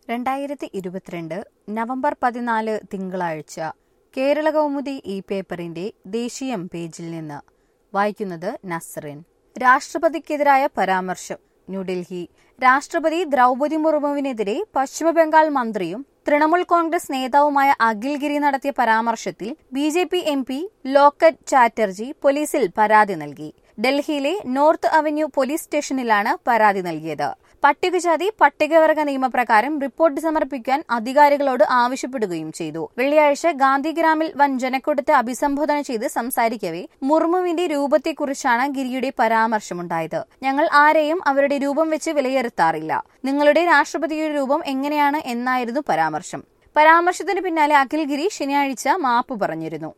രണ്ടായിരത്തി ഇരുപത്തിരണ്ട് നവംബർ പതിനാല് തിങ്കളാഴ്ച കേരള കൗമുദി ഈ പേപ്പറിന്റെ ദേശീയം പേജിൽ നിന്ന് വായിക്കുന്നത് നസ്റിൻ രാഷ്ട്രപതിക്കെതിരായ പരാമർശം ന്യൂഡൽഹി രാഷ്ട്രപതി ദ്രൗപതി മുർമുവിനെതിരെ പശ്ചിമബംഗാൾ മന്ത്രിയും തൃണമൂൽ കോൺഗ്രസ് നേതാവുമായ അഖിൽ ഗിരി നടത്തിയ പരാമർശത്തിൽ B J P M P Locket Chatterjee പോലീസിൽ പരാതി നൽകി ഡൽഹിയിലെ നോർത്ത് അവന്യൂ പോലീസ് സ്റ്റേഷനിലാണ് പരാതി നൽകിയത് പട്ടികജാതി പട്ടികവർഗ നിയമപ്രകാരം റിപ്പോർട്ട് സമർപ്പിക്കാൻ അധികാരികളോട് ആവശ്യപ്പെടുകയും ചെയ്തു വെള്ളിയാഴ്ച ഗാന്ധിഗ്രാമിൽ വൻ ജനക്കൂട്ടത്തെ അഭിസംബോധന ചെയ്ത് സംസാരിക്കവേ മുർമുവിന്റെ രൂപത്തെക്കുറിച്ചാണ് ഗിരിയുടെ പരാമർശമുണ്ടായത് ഞങ്ങൾ ആരെയും അവരുടെ രൂപം വെച്ച് വിലയിരുത്താറില്ല നിങ്ങളുടെ രാഷ്ട്രപതിയുടെ രൂപം എങ്ങനെയാണ് എന്നായിരുന്നു പരാമർശം പരാമർശത്തിന് പിന്നാലെ അഖിൽ ഗിരി ശനിയാഴ്ച മാപ്പ് പറഞ്ഞിരുന്നു